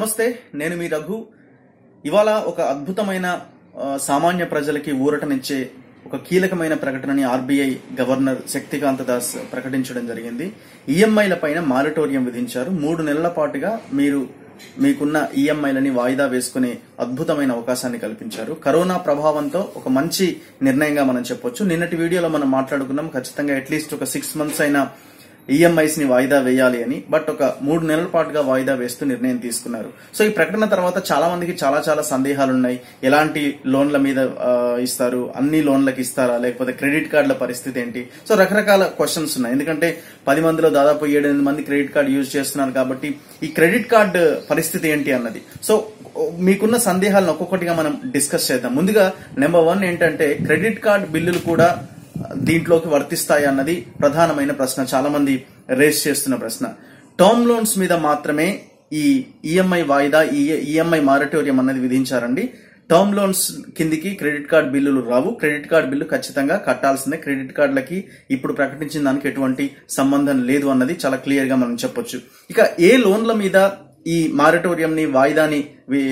నమస్తే నేను మీ రఘు ఇవాళ ఒక అద్భుతమైన ఆ, సామాన్య ప్రజలకి ఊరటనిచ్చే ఒక కీలకమైన ప్రకటనని ఆర్బీఐ గవర్నర్ శక్తికాంత దాస్ ప్రకటించడం జరిగింది ఈఎంఐల పైన మారిటోరియం విధించారు మూడు నెలల పాటుగా మీరు మీకున్న ఈఎంఐలని వాయిదా వేసుకునే అద్భుతమైన అవకాశాన్ని కల్పించారు కరోనా ప్రభావంతో ఒక మంచి నిర్ణయంగా మనం చెప్పొచ్చు నిన్నటి వీడియోలో మనం మాట్లాడుకున్నాం ఖచ్చితంగా అట్లీస్ట్ ఒక సిక్స్ మంత్స్ అయినా ఈఎంఐస్ ని వాయిదా వేయాలి అని బట్ ఒక మూడు నెలల పాటుగా వాయిదా వేస్తూ నిర్ణయం తీసుకున్నారు సో ఈ ప్రకటన తర్వాత చాలా మందికి చాలా చాలా సందేహాలు ఉన్నాయి ఎలాంటి లోన్ల మీద ఆ, ఇస్తారు అన్ని లోన్లకి ఇస్తారా లేకపోతే క్రెడిట్ కార్డుల పరిస్థితి ఏంటి సో రకరకాల క్వశ్చన్స్ ఉన్నాయి ఎందుకంటే పది మందిలో దాదాపు ఏడెనిమిది మంది క్రెడిట్ కార్డు యూజ్ చేస్తున్నారు కాబట్టి ఈ క్రెడిట్ కార్డు పరిస్థితి ఏంటి అన్నది సో మీకున్న సందేహాలను ఒక్కొక్కటిగా మనం డిస్కస్ చేద్దాం ముందుగా నెంబర్ వన్ ఏంటంటే క్రెడిట్ కార్డ్ బిల్లులు కూడా దీంట్లోకి వర్తిస్తాయి అన్నది ప్రధానమైన ప్రశ్న చాలా మంది రేస్ చేస్తున్న ప్రశ్న టర్మ్ లోన్స్ మీద మాత్రమే ఈ ఈఎంఐ వాయిదా ఈఎంఐ మారటోరియం అన్నది విధించారండి టర్మ్ లోన్స్ కిందికి క్రెడిట్ కార్డ్ బిల్లులు రావు క్రెడిట్ కార్డ్ బిల్లు ఖచ్చితంగా కట్టాల్సిందే క్రెడిట్ కార్డులకి ఇప్పుడు ప్రకటించిన దానికి ఎటువంటి సంబంధం లేదు అన్నది చాలా క్లియర్ గా మనం చెప్పొచ్చు ఇక ఏ లోన్ల మీద ఈ మారటోరియం ని వాయిదాని వి-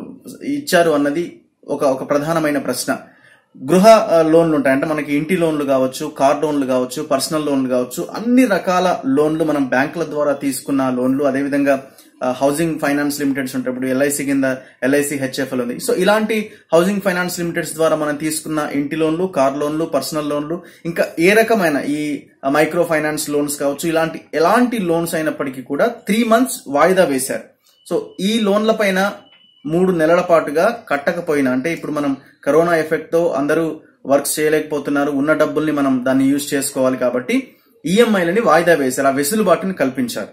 ఇచ్చారు అన్నది ఒక ఒక ప్రధానమైన ప్రశ్న గృహ ఆ, లోన్లు ఉంటాయి అంటే మనకి ఇంటి లోన్లు కావచ్చు కార్ లోన్లు కావచ్చు పర్సనల్ లోన్లు కావచ్చు అన్ని రకాల లోన్లు మనం బ్యాంకుల ద్వారా తీసుకున్న లోన్లు అదేవిధంగా ఆ, హౌసింగ్ ఫైనాన్స్ లిమిటెడ్స్ ఉంటాయి ఇప్పుడు ఎల్ఐసి కింద ఎల్ఐసి హెచ్ఎఫ్ఎల్ ఉంది సో ఇలాంటి హౌసింగ్ ఫైనాన్స్ లిమిటెడ్స్ ద్వారా మనం తీసుకున్న ఇంటి లోన్లు కార్ లోన్లు పర్సనల్ లోన్లు ఇంకా ఏ రకమైన ఈ మైక్రో ఫైనాన్స్ లోన్స్ కావచ్చు ఇలాంటి ఎలాంటి లోన్స్ అయినప్పటికీ కూడా త్రీ మంత్స్ వాయిదా వేశారు సో ఈ లోన్ల పైన మూడు నెలల పాటుగా కట్టకపోయినా అంటే ఇప్పుడు మనం కరోనా ఎఫెక్ట్ తో అందరూ వర్క్స్ చేయలేకపోతున్నారు ఉన్న డబ్బుల్ని మనం దాన్ని యూజ్ చేసుకోవాలి కాబట్టి ఈఎంఐలని వాయిదా వేశారు ఆ వెసులుబాటుని కల్పించారు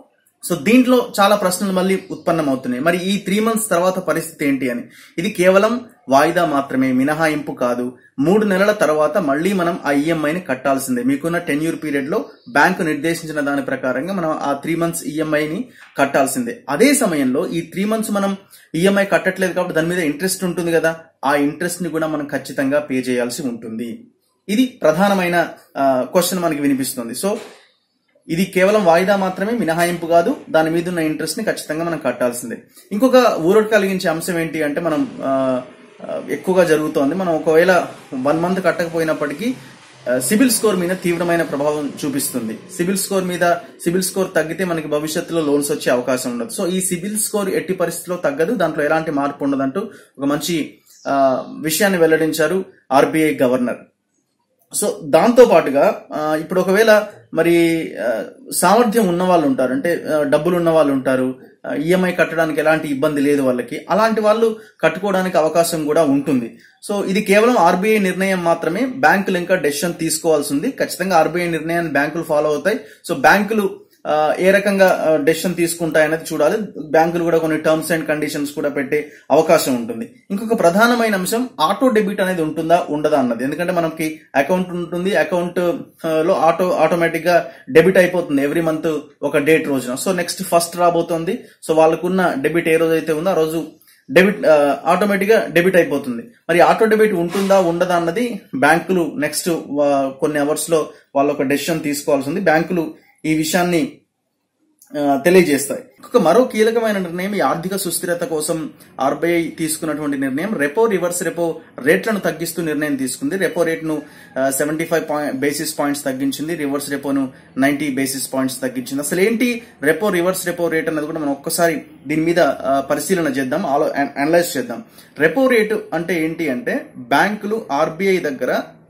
సో దీంట్లో చాలా ప్రశ్నలు మళ్ళీ ఉత్పన్నమవుతున్నాయి మరి ఈ త్రీ మంత్స్ తర్వాత పరిస్థితి ఏంటి అని ఇది కేవలం వాయిదా మాత్రమే మినహాయింపు కాదు మూడు నెలల తర్వాత మళ్ళీ మనం ఆ ఈఎంఐని కట్టాల్సిందే మీకున్న టెన్యూర్ పీరియడ్ లో బ్యాంకు నిర్దేశించిన దాని ప్రకారంగా మనం ఆ త్రీ మంత్స్ ఈఎంఐని కట్టాల్సిందే అదే సమయంలో ఈ త్రీ మంత్స్ మనం ఈఎంఐ కట్టట్లేదు కాబట్టి దాని మీద ఇంట్రెస్ట్ ఉంటుంది కదా ఆ ఇంట్రెస్ట్ ని కూడా మనం ఖచ్చితంగా పే చేయాల్సి ఉంటుంది ఇది ప్రధానమైన క్వశ్చన్ మనకి వినిపిస్తుంది సో ఇది కేవలం వాయిదా మాత్రమే మినహాయింపు కాదు దాని మీద ఉన్న ఇంట్రెస్ట్ ని ఖచ్చితంగా మనం కట్టాల్సిందే ఇంకొక ఊరట కలిగించే అంశం ఏంటి అంటే మనం ఆ, ఆ, ఎక్కువగా జరుగుతోంది మనం ఒకవేళ వన్ మంత్ కట్టకపోయినప్పటికీ సిబిల్ స్కోర్ మీద తీవ్రమైన ప్రభావం చూపిస్తుంది సిబిల్ స్కోర్ మీద సిబిల్ స్కోర్ తగ్గితే మనకి భవిష్యత్తులో లోన్స్ వచ్చే అవకాశం ఉండదు సో ఈ సిబిల్ స్కోర్ ఎట్టి పరిస్థితిలో తగ్గదు దాంట్లో ఎలాంటి మార్పు ఉండదంటూ ఒక మంచి ఆ, విషయాన్ని వెల్లడించారు ఆర్బీఐ గవర్నర్ సో దాంతో పాటుగా ఆ, ఇప్పుడు ఒకవేళ మరి ఆ, సామర్థ్యం ఉన్న వాళ్ళు ఉంటారు అంటే ఆ, డబ్బులు ఉన్న వాళ్ళు ఉంటారు ఈఎంఐ కట్టడానికి ఎలాంటి ఇబ్బంది లేదు వాళ్ళకి అలాంటి వాళ్ళు కట్టుకోవడానికి అవకాశం కూడా ఉంటుంది సో ఇది కేవలం ఆర్బీఐ నిర్ణయం మాత్రమే బ్యాంకులు ఇంకా డెసిషన్ తీసుకోవాల్సి ఉంది ఖచ్చితంగా ఆర్బీఐ నిర్ణయాన్ని బ్యాంకులు ఫాలో అవుతాయి సో బ్యాంకులు ఆ, ఏ రకంగా డెసిషన్ తీసుకుంటాయనేది చూడాలి బ్యాంకులు కూడా కొన్ని టర్మ్స్ అండ్ కండిషన్స్ కూడా పెట్టే అవకాశం ఉంటుంది ఇంకొక ప్రధానమైన అంశం ఆటో డెబిట్ అనేది ఉంటుందా ఉండదా అన్నది ఎందుకంటే మనకి అకౌంట్ ఉంటుంది అకౌంట్ లో ఆటో ఆటోమేటిక్ గా డెబిట్ అయిపోతుంది ఎవ్రీ మంత్ ఒక డేట్ రోజున సో నెక్స్ట్ ఫస్ట్ రాబోతోంది సో వాళ్ళకున్న డెబిట్ ఏ రోజు అయితే ఉందో ఆ రోజు డెబిట్ ఆటోమేటిక్ గా డెబిట్ అయిపోతుంది మరి ఆటో డెబిట్ ఉంటుందా ఉండదా అన్నది బ్యాంకులు నెక్స్ట్ కొన్ని అవర్స్ లో వాళ్ళు ఒక డెసిషన్ తీసుకోవాల్సి ఉంది బ్యాంకులు ఈ విషయాన్ని ఆ, తెలియజేస్తాయి ఇంకొక మరో కీలకమైన నిర్ణయం ఈ ఆర్థిక సుస్థిరత కోసం ఆర్బీఐ తీసుకున్నటువంటి నిర్ణయం రెపో రివర్స్ రెపో రేట్లను తగ్గిస్తూ నిర్ణయం తీసుకుంది రెపో రేట్ను సెవెంటీ ఫైవ్ బేసిస్ పాయింట్స్ తగ్గించింది రివర్స్ రెపోను నైన్టీ బేసిస్ పాయింట్స్ తగ్గించింది అసలు ఏంటి రెపో రివర్స్ రెపో రేట్ అన్నది కూడా మనం ఒక్కసారి దీని మీద ఆ, పరిశీలన చేద్దాం ఆలో అనలైజ్ చేద్దాం రెపో రేటు అంటే ఏంటి అంటే బ్యాంకులు ఆర్బీఐ దగ్గర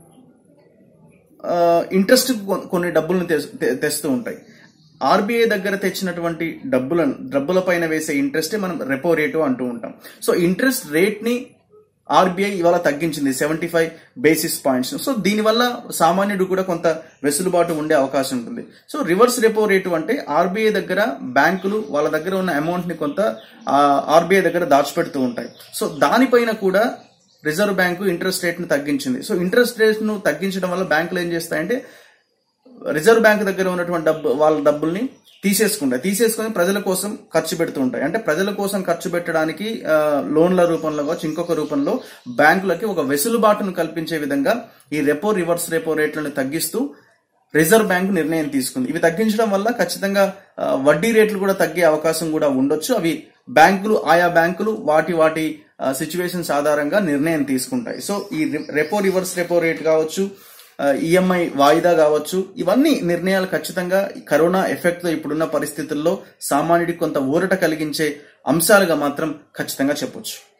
ఇంట్రెస్ట్ కొన్ని డబ్బులను తెస్- తె- తెస్తూ ఉంటాయి ఆర్బీఐ దగ్గర తెచ్చినటువంటి డబ్బులను డబ్బుల పైన వేసే ఇంట్రెస్ట్ మనం రెపో రేటు అంటూ ఉంటాం సో ఇంట్రెస్ట్ రేట్ ని ఆర్బీఐ ఇవాళ తగ్గించింది seventy five basis points so దీనివల్ల సామాన్యుడు కూడా కొంత వెసులుబాటు ఉండే అవకాశం ఉంటుంది సో రివర్స్ రెపో రేటు అంటే ఆర్బీఐ దగ్గర బ్యాంకులు వాళ్ళ దగ్గర ఉన్న అమౌంట్ ని కొంత ఆర్బీఐ దగ్గర దాచిపెడుతూ ఉంటాయి సో దానిపైన కూడా రిజర్వ్ బ్యాంకు ఇంట్రెస్ట్ రేట్ ను తగ్గించింది సో ఇంట్రెస్ట్ రేట్ ను తగ్గించడం వల్ల బ్యాంకులు ఏం చేస్తాయంటే రిజర్వ్ బ్యాంక్ దగ్గర ఉన్నటువంటి డబ్బు వాళ్ళ డబ్బుల్ని తీసేసుకుంటాయి తీసేసుకొని ప్రజల కోసం ఖర్చు పెడుతూ ఉంటాయి అంటే ప్రజల కోసం ఖర్చు పెట్టడానికి ఆ, లోన్ల రూపంలో కావచ్చు ఇంకొక రూపంలో బ్యాంకులకి ఒక వెసులుబాటును కల్పించే విధంగా ఈ రెపో రివర్స్ రెపో రేట్లను తగ్గిస్తూ రిజర్వ్ బ్యాంక్ నిర్ణయం తీసుకుంది ఇవి తగ్గించడం వల్ల ఖచ్చితంగా ఆ, వడ్డీ రేట్లు కూడా తగ్గే అవకాశం కూడా ఉండొచ్చు అవి బ్యాంకులు ఆయా బ్యాంకులు వాటి వాటి సిచ్యువేషన్స్ ఆధారంగా నిర్ణయం తీసుకుంటాయి సో ఈ రి- రెపో రివర్స్ రెపో రేట్ కావచ్చు ఈఎంఐ వాయిదా కావచ్చు ఇవన్నీ నిర్ణయాలు ఖచ్చితంగా ఈ కరోనా ఎఫెక్ట్ తో ఇప్పుడున్న పరిస్థితుల్లో సామాన్యుడికి కొంత ఊరట కలిగించే అంశాలుగా మాత్రం ఖచ్చితంగా చెప్పొచ్చు